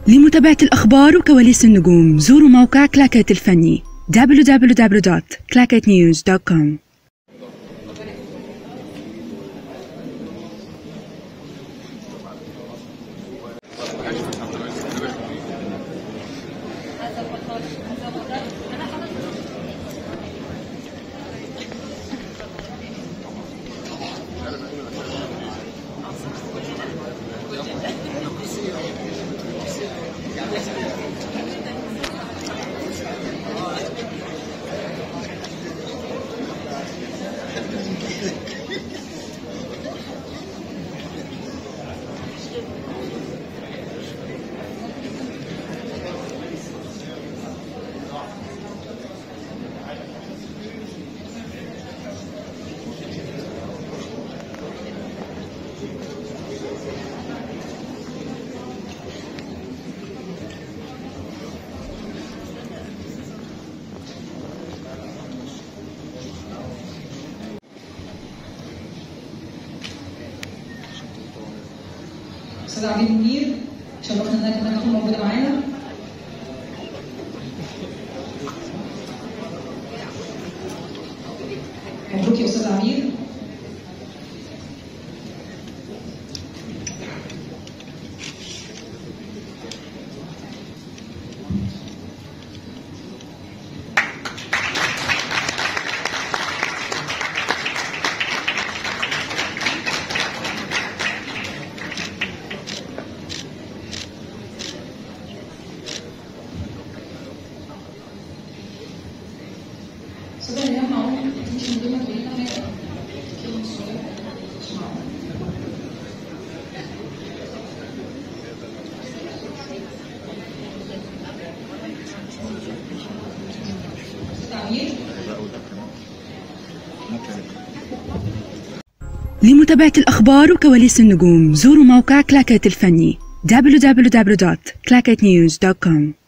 لمتابعة الأخبار وكواليس النجوم زوروا موقع كلاكيت الفني www.clacketnews.com استاذ عبيد منير شرفنا انك انك تكون موجوده معانا مبروك يا استاذ عبيد استاذ ريان معروف مش من ضمن بقينا حاجه كلمه السؤال مش معروف تعبير لمتابعة الأخبار وكواليس النجوم زوروا موقع كلاكيت الفني www.clacketnews.com